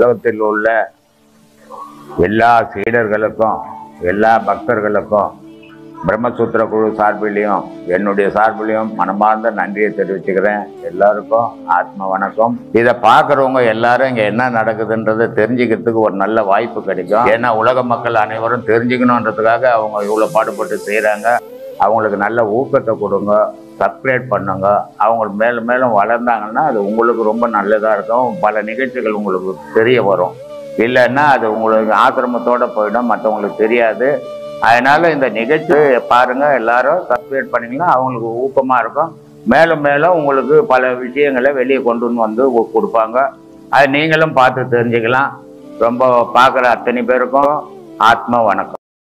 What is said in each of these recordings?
உலகத்தில் உள்ள எல்லா சீடர்களுக்கும் எல்லா பக்தர்களுக்கும் பிரம்மசூத்திர குழு சார்பிலையும் என்னுடைய சார்பிலையும் மனமார்ந்த நன்றியை தெரிவிச்சுக்கிறேன் எல்லாருக்கும் ஆத்ம வணக்கம் இதை பார்க்குறவங்க எல்லாரும் இங்கே என்ன நடக்குதுன்றதை தெரிஞ்சுக்கிறதுக்கு ஒரு நல்ல வாய்ப்பு கிடைக்கும் ஏன்னா உலக மக்கள் அனைவரும் தெரிஞ்சுக்கணுன்றதுக்காக அவங்க இவ்வளோ பாடுபட்டு செய்கிறாங்க அவங்களுக்கு நல்ல ஊக்கத்தை கொடுங்க சப்ஸ்கிரைப் பண்ணுங்க அவங்க மேலும் மேலும் வளர்ந்தாங்கன்னா அது உங்களுக்கு ரொம்ப நல்லதாக இருக்கும் பல நிகழ்ச்சிகள் உங்களுக்கு தெரிய வரும் இல்லைன்னா அது உங்களுக்கு ஆசிரமத்தோட போயிடும் மற்றவங்களுக்கு தெரியாது அதனால இந்த நிகழ்ச்சி பாருங்க எல்லாரும் சப்ஸ்கிரைப் பண்ணீங்கன்னா அவங்களுக்கு ஊக்கமா இருக்கும் மேலும் மேலும் உங்களுக்கு பல விஷயங்களை வெளியே கொண்டு வந்து ஊ- கொடுப்பாங்க அது நீங்களும் பார்த்து தெரிஞ்சுக்கலாம் ரொம்ப பார்க்குற அத்தனை பேருக்கும் ஆத்ம வணக்கம்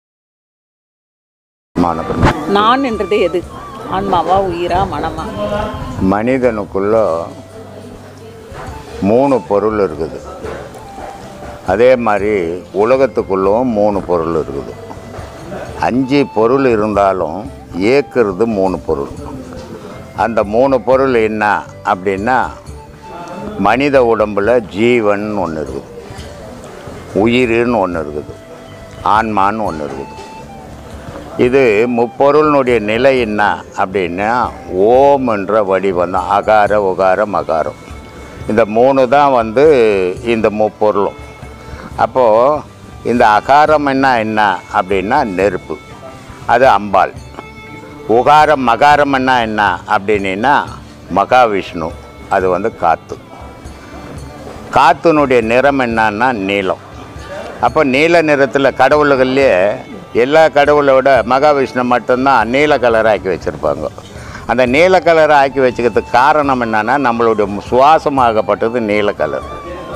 வணக்கம் நான் என்றது எது ஆன்மாவா உயிரா மனமா மனிதனுக்குள்ள மூணு பொருள் இருக்குது அதே மாதிரி உலகத்துக்குள்ளும் மூணு பொருள் இருக்குது அஞ்சு பொருள் இருந்தாலும் ஏற்கிறது மூணு பொருள் அந்த மூணு பொருள் என்ன அப்படின்னா மனித உடம்புல ஜீவன் ஒன்று இருக்குது உயிர்னு ஒன்று இருக்குது ஆன்மான்னு ஒன்று இருக்குது இது முப்பொருளினுடைய நிலை என்ன அப்படின்னா ஓம் என்ற வடிவம் தான் அகார உகார மகாரம் இந்த மூணு தான் வந்து இந்த முப்பொருளும் அப்போது இந்த அகாரம் என்ன என்ன அப்படின்னா நெருப்பு அது அம்பாள் உகாரம் மகாரம் என்ன என்ன அப்படின்னா மகாவிஷ்ணு அது வந்து காற்று காற்றினுடைய நிறம் என்னன்னா நீலம் அப்போ நீல நிறத்தில் கடவுள்கள்லேயே எல்லா கடவுளோட மகாவிஷ்ணு மட்டும்தான் நீல கலர் ஆக்கி வச்சுருப்பாங்க அந்த நீல கலரை ஆக்கி வச்சுக்கிறதுக்கு காரணம் என்னன்னா நம்மளுடைய சுவாசமாகப்பட்டது நீல கலர்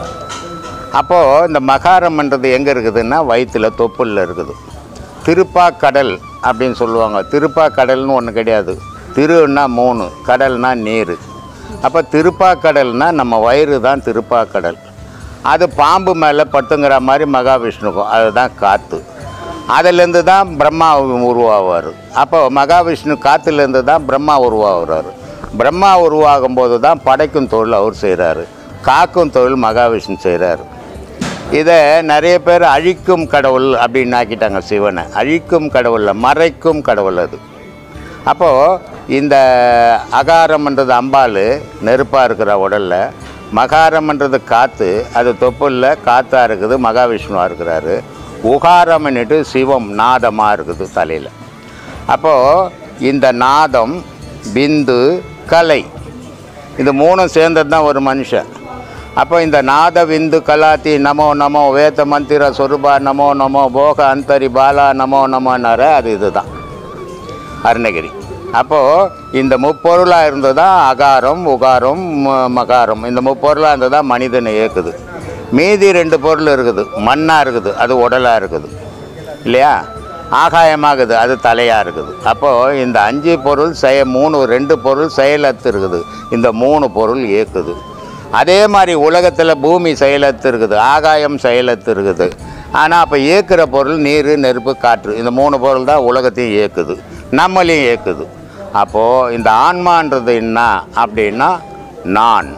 அப்போது இந்த மகாரம்ன்றது எங்கே இருக்குதுன்னா வயிற்றுல தொப்புளில் இருக்குது திருப்பாக்கடல் அப்படின்னு சொல்லுவாங்க திருப்பாக்கடல்னு ஒன்று கிடையாது திருன்னா மூணு கடல்னா நீர் அப்போ திருப்பாக்கடல்னா நம்ம வயிறு தான் திருப்பாக்கடல் அது பாம்பு மேலே பட்டுங்கிற மாதிரி மகாவிஷ்ணுக்கும் அதுதான் காற்று அதிலேருந்து தான் பிரம்மா உருவாவார் அப்போ மகாவிஷ்ணு காற்றுலேருந்து தான் பிரம்மா உருவாகிறாரு பிரம்மா உருவாகும் போது தான் படைக்கும் தொழில் அவர் செய்கிறாரு காக்கும் தொழில் மகாவிஷ்ணு செய்கிறாரு இதை நிறைய பேர் அழிக்கும் கடவுள் அப்படின்னு ஆக்கிட்டாங்க சிவனை அழிக்கும் கடவுள் மறைக்கும் கடவுள் அது அப்போது இந்த அகாரம்ன்றது அம்பாள் நெருப்பாக இருக்கிற உடலில் மகாரம்ன்றது காற்று அது தொப்புளில் காற்றா இருக்குது மகாவிஷ்ணுவாக இருக்கிறாரு உகாரம்னுட்டு சிவம் நாதமாக இருக்குது தலையில் அப்போது இந்த நாதம் பிந்து கலை இது மூணும் சேர்ந்தது தான் ஒரு மனுஷன் அப்போ இந்த நாத விந்து கலாத்தி நமோ நமோ வேத மந்திர சொருபா நமோ நமோ போக அந்தரி பாலா நமோ நமோன்னார அது இதுதான் அருணகிரி அப்போது இந்த முப்பொருளாக இருந்ததா அகாரம் உகாரம் ம- மகாரம் இந்த முப்பொருளாக இருந்ததா மனிதனை இயக்குது மீதி ரெண்டு பொருள் இருக்குது மண்ணாக இருக்குது அது உடலாக இருக்குது இல்லையா ஆகாயமாகுது அது தலையாக இருக்குது அப்போது இந்த அஞ்சு பொருள் செய மூணு ரெண்டு பொருள் செயலத்து இருக்குது இந்த மூணு பொருள் இயக்குது அதே மாதிரி உலகத்தில் பூமி செயலத்து இருக்குது ஆகாயம் செயலத்து இருக்குது ஆனால் அப்போ இயக்குற பொருள் நீர் நெருப்பு காற்று இந்த மூணு பொருள் தான் உலகத்தையும் இயக்குது நம்மளையும் இயக்குது அப்போது இந்த ஆன்மான்றது என்ன அப்படின்னா நான்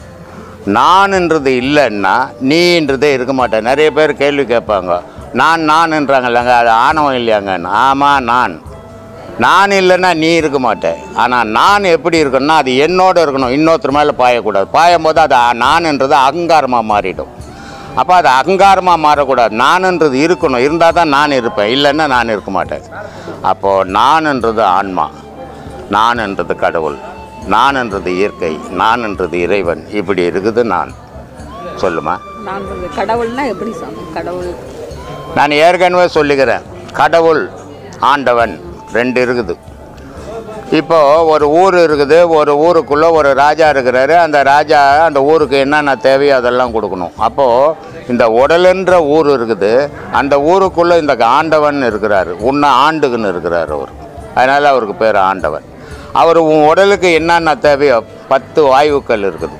நான்ன்றது இல்லைன்னா நீன்றதே இருக்க மாட்டேன் நிறைய பேர் கேள்வி கேட்பாங்க நான் நான்ன்றாங்க இல்லைங்க அது ஆணவம் இல்லையாங்கன்னு ஆமாம் நான் நான் இல்லைன்னா நீ இருக்க மாட்டேன் ஆனால் நான் எப்படி இருக்கணும்னா அது என்னோட இருக்கணும் இன்னொருத்தர் மேலே பாயக்கூடாது பாயும் போது அது ஆ- நான்ன்றது அகங்காரமாக மாறிடும் அப்போ அது அகங்காரமாக மாறக்கூடாது நான்ன்றது இருக்கணும் இருந்தால் தான் நான் இருப்பேன் இல்லைன்னா நான் இருக்க மாட்டேன் அப்போது நான்ன்றது ஆன்மா நான்ன்றது கடவுள் நான்ன்றது இயற்கை நான்ன்றது இறைவன் இப்படி இருக்குது நான் சொல்லுமா நான் வந்து கடவுள்னா எப்படி சாமி கடவுள் நான் ஏற்கனவே சொல்லுகிறேன் கடவுள் ஆண்டவன் ரெண்டு இருக்குது இப்போ ஒரு ஊர் இருக்குது ஒரு ஊருக்குள்ளே ஒரு ராஜா இருக்கிறாரு அந்த ராஜா அந்த ஊருக்கு என்னென்ன தேவையோ அதெல்லாம் கொடுக்கணும் அப்போது இந்த உடலுன்ற ஊர் இருக்குது அந்த ஊருக்குள்ளே இந்த ஆண்டவன் இருக்கிறாரு உன்னை ஆண்டுக்குன்னு இருக்கிறார் அவர் அதனால் அவருக்கு பேர் ஆண்டவன் அவர் உன் உடலுக்கு என்னென்ன தேவையோ பத்து வாயுக்கள் இருக்குது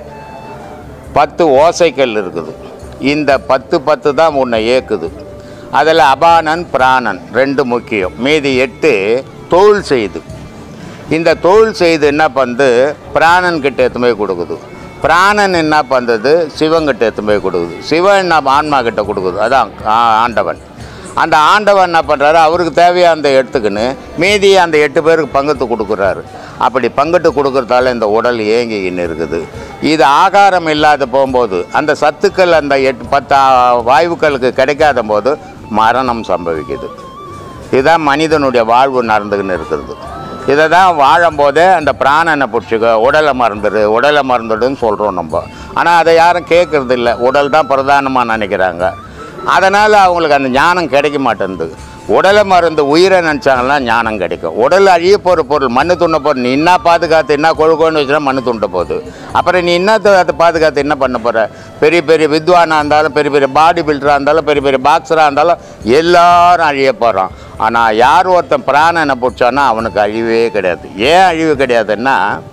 பத்து ஓசைகள் இருக்குது இந்த பத்து பத்து தான் உன்னை இயக்குது அதில் அபானன் பிராணன் ரெண்டு முக்கியம் மீதி எட்டு தொழில் செய்து இந்த தொழில் செய்து என்ன பண்ணுது பிராணன் கிட்ட எடுத்து போய் கொடுக்குது பிராணன் என்ன பண்ணுறது சிவங்கிட்ட எடுத்து போய் கொடுக்குது சிவன் என்ன ஆன்மா கிட்ட கொடுக்குது அதான் ஆ- ஆண்டவன் அந்த ஆண்டவன் என்ன பண்ணுறாரு அவருக்கு தேவையானதை எடுத்துக்கின்னு மீதி அந்த எட்டு பேருக்கு பங்கிட்டு கொடுக்குறாரு அப்படி பங்கிட்டு கொடுக்கறதால இந்த உடல் ஏங்கிக்கின்னு இருக்குது இது ஆகாரம் இல்லாத போகும்போது அந்த சத்துக்கள் அந்த எட்டு பத்து ஆ- வாயுக்களுக்கு கிடைக்காத போது மரணம் சம்பவிக்குது இதுதான் மனிதனுடைய வாழ்வு நடந்துக்கின்னு இருக்கிறது இதை தான் வாழும்போதே அந்த பிராணனை பிடிச்சிக்க உடலை மறந்துடு உடலை மறந்துடுன்னு சொல்கிறோம் நம்ம ஆனால் அதை யாரும் கேட்கறது இல்லை உடல் தான் பிரதானமாக நினைக்கிறாங்க அதனால் அவங்களுக்கு அந்த ஞானம் கிடைக்க மாட்டேங்குது உடலை மறந்து உயிரை நினச்சாங்கன்னா ஞானம் கிடைக்கும் உடல் அழிய போகிற பொருள் மண்ணு துண்ண பொருள் நீ என்ன பாதுகாத்து என்ன கொழுக்கோன்னு வச்சுனா மண்ணு துண்ட போகுது அப்புறம் நீ என்னத்தை அதை பாதுகாத்து என்ன பண்ண போகிற பெரிய பெரிய வித்வானாக இருந்தாலும் பெரிய பெரிய பாடி பில்டராக இருந்தாலும் பெரிய பெரிய பாக்ஸராக இருந்தாலும் எல்லாரும் அழிய போகிறான் ஆனால் யார் ஒருத்தன் பிராணனை பிடிச்சானா அவனுக்கு அழிவே கிடையாது ஏன் அழிவு கிடையாதுன்னா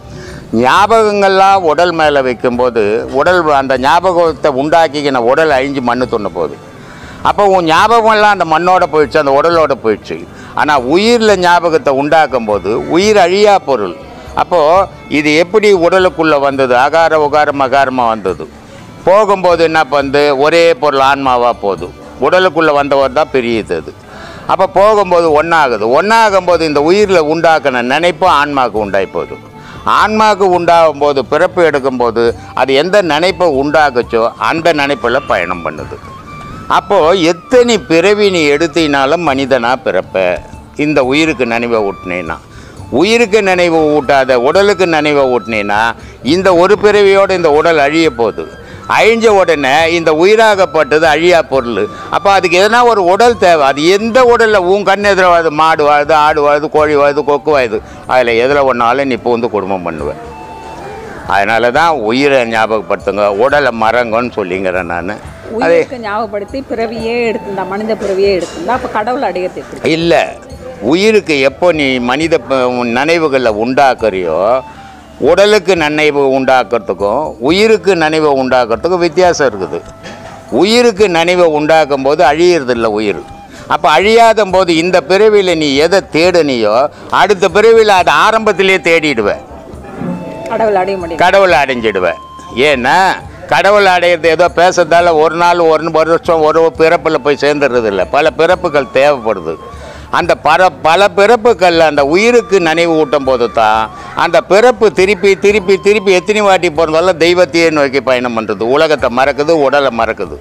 ஞாபகங்கள்லாம் உடல் மேலே வைக்கும்போது உடல் அந்த ஞாபகத்தை உண்டாக்கிக்கின உடல் அழிஞ்சு மண்ணு துண்ண போகுது அப்போ உன் ஞாபகம்லாம் அந்த மண்ணோட போயிடுச்சு அந்த உடலோட போயிடுச்சு ஆனால் உயிரில் ஞாபகத்தை உண்டாக்கும் போது உயிர் அழியா பொருள் அப்போது இது எப்படி உடலுக்குள்ளே வந்தது அகார உகாரம் அகாரமாக வந்தது போகும்போது என்ன பண்ணுது ஒரே பொருள் ஆன்மாவாக போகுது உடலுக்குள்ளே வந்தவர் தான் பெரியது அது அப்போ போகும்போது ஒன்றாகுது ஒன்றாகும்போது இந்த உயிரில் உண்டாக்கின நினைப்பு ஆன்மாவுக்கு உண்டாகி போகுது ஆன்மாவுக்கு உண்டாகும் போது பிறப்பு எடுக்கும்போது அது எந்த நினைப்பை உண்டாக்குச்சோ அந்த நினைப்பில் பயணம் பண்ணுது அப்போது எத்தனை பிறவி நீ எடுத்தினாலும் மனிதனாக பிறப்ப இந்த உயிருக்கு நினைவை ஊட்டினேன்னா உயிருக்கு நினைவு ஊட்டாத உடலுக்கு நினைவை ஊட்டினேன்னா இந்த ஒரு பிறவியோடு இந்த உடல் அழிய போகுது அழிஞ்ச உடனே இந்த உயிராகப்பட்டது அழியா பொருள் அப்போ அதுக்கு எதனா ஒரு உடல் தேவை அது எந்த உடலில் உன் கண் எதிர வாழுது மாடு வாழுது ஆடு வாழுது கோழி வாழுது கொக்கு வாழுது அதில் எதில் ஒன்றாலும் நீ இப்போ வந்து குடும்பம் பண்ணுவேன் அதனால தான் உயிரை ஞாபகப்படுத்துங்க உடலை மறங்கன்னு சொல்லிங்கிறேன் நான் அதே உயிருக்கு ஞாபகப்படுத்தி பிறவியே எடுத்திருந்தா மனித பிறவியே எடுத்திருந்தா அப்போ கடவுள் அடையிறது எப்படி இல்லை உயிருக்கு எப்போ நீ மனித ப- உன் நினைவுகளை உண்டாக்குறியோ உடலுக்கு நினைவு உண்டாக்குறதுக்கும் உயிருக்கு நினைவை உண்டாக்குறதுக்கும் வித்தியாசம் இருக்குது உயிருக்கு நினைவை உண்டாக்கும் போது அழியறதில்ல உயிர் அப்போ அழியாத போது இந்த பிறவியில் நீ எதை தேடுனியோ அடுத்த பிறவியில் அதை ஆரம்பத்திலே தேடிடுவேன் கடவுள் அடைய முடியும் கடவுளை அடைஞ்சிடுவேன் ஏன்னா கடவுளை அடையிறது ஏதோ பேசுறதால ஒரு நாள் ஒரு வருஷம் ஒரு பிறப்பில் போய் சேர்ந்துடுறது இல்லை பல பிறப்புகள் தேவைப்படுது அந்த பல பல பிறப்புகளில் அந்த உயிருக்கு நினைவு ஊட்டும் போது தான் அந்த பிறப்பு திருப்பி திருப்பி திருப்பி எத்தனை வாட்டி பிறந்தாலும் தெய்வத்தையே நோக்கி பயணம் பண்ணுறது உலகத்தை மறக்குது உடலை மறக்குது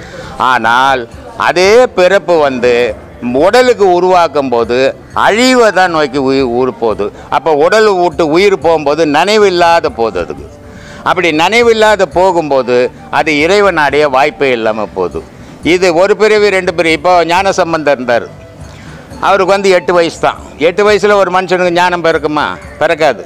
ஆனால் அதே பிறப்பு வந்து உடலுக்கு உருவாக்கும் போது அழிவை தான் நோக்கி உயிர் ஊர் போகுது அப்போ உடல் விட்டு உயிர் போகும்போது நினைவில்லாத போகுது அதுக்கு அப்படி நினைவில்லாத போகும்போது அது இறைவன் அடைய வாய்ப்பே இல்லாமல் போகுது இது ஒரு பிறவி ரெண்டு பிறவி இப்போ ஞான சம்பந்தம் இருந்தார் அவருக்கு வந்து எட்டு வயசு தான் எட்டு வயசில் ஒரு மனுஷனுக்கு ஞானம் பிறக்குமா பிறக்காது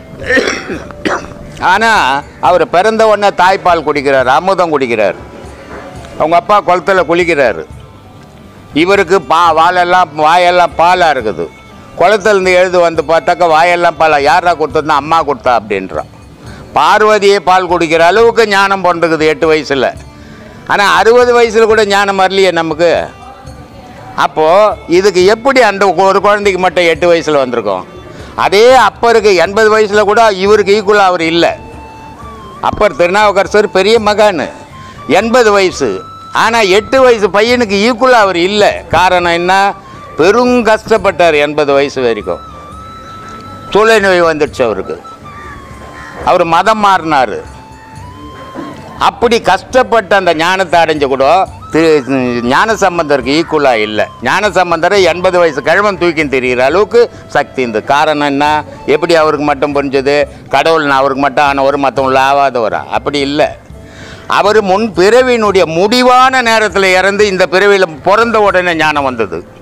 ஆனால் அவர் பிறந்த உடனே தாய்ப்பால் குடிக்கிறார் அமுதம் குடிக்கிறார் அவங்க அப்பா குளத்துல குளிக்கிறாரு இவருக்கு பா வாலெல்லாம் வாயெல்லாம் பாலாக இருக்குது குளத்துலேருந்து எழுது வந்து பார்த்தாக்கா வாயெல்லாம் பாலா யாரா கொடுத்ததுன்னா அம்மா கொடுத்தா அப்படின்றான் பார்வதியே பால் குடிக்கிற அளவுக்கு ஞானம் பிறந்துக்குது எட்டு வயசில் ஆனால் அறுபது வயசில் கூட ஞானம் வரலையே நமக்கு அப்போது இதுக்கு எப்படி அந்த ஒரு குழந்தைக்கு மட்டும் எட்டு வயசில் வந்திருக்கோம் அதே அப்பருக்கு எண்பது வயசில் கூட இவருக்கு ஈக்குவலாக அவர் இல்லை அப்பர் திருநாவுக்கரசர் பெரிய மகான் எண்பது வயசு ஆனால் எட்டு வயசு பையனுக்கு ஈக்குவலாக அவர் இல்லை காரணம் என்ன பெரும் கஷ்டப்பட்டார் எண்பது வயசு வரைக்கும் தொலை நோய் வந்துடுச்சு அவருக்கு அவர் மதம் மாறினார் அப்படி கஷ்டப்பட்ட அந்த ஞானத்தை அடைஞ்ச கூட திரு ஞான சம்பந்தருக்கு ஈக்குவலாக இல்லை ஞான சம்பந்தரை எண்பது வயசு கிழவன் தூக்கின்னு தெரிகிற அளவுக்கு சக்தி இந்த காரணம் என்ன எப்படி அவருக்கு மட்டும் புரிஞ்சது கடவுள் நான் அவருக்கு மட்டும் ஆனவர் மற்றவங்கள ஆகாதவரா அப்படி இல்லை அவர் முன் பிறவியினுடைய முடிவான நேரத்தில் இறந்து இந்த பிறவியில் பிறந்த உடனே ஞானம் வந்தது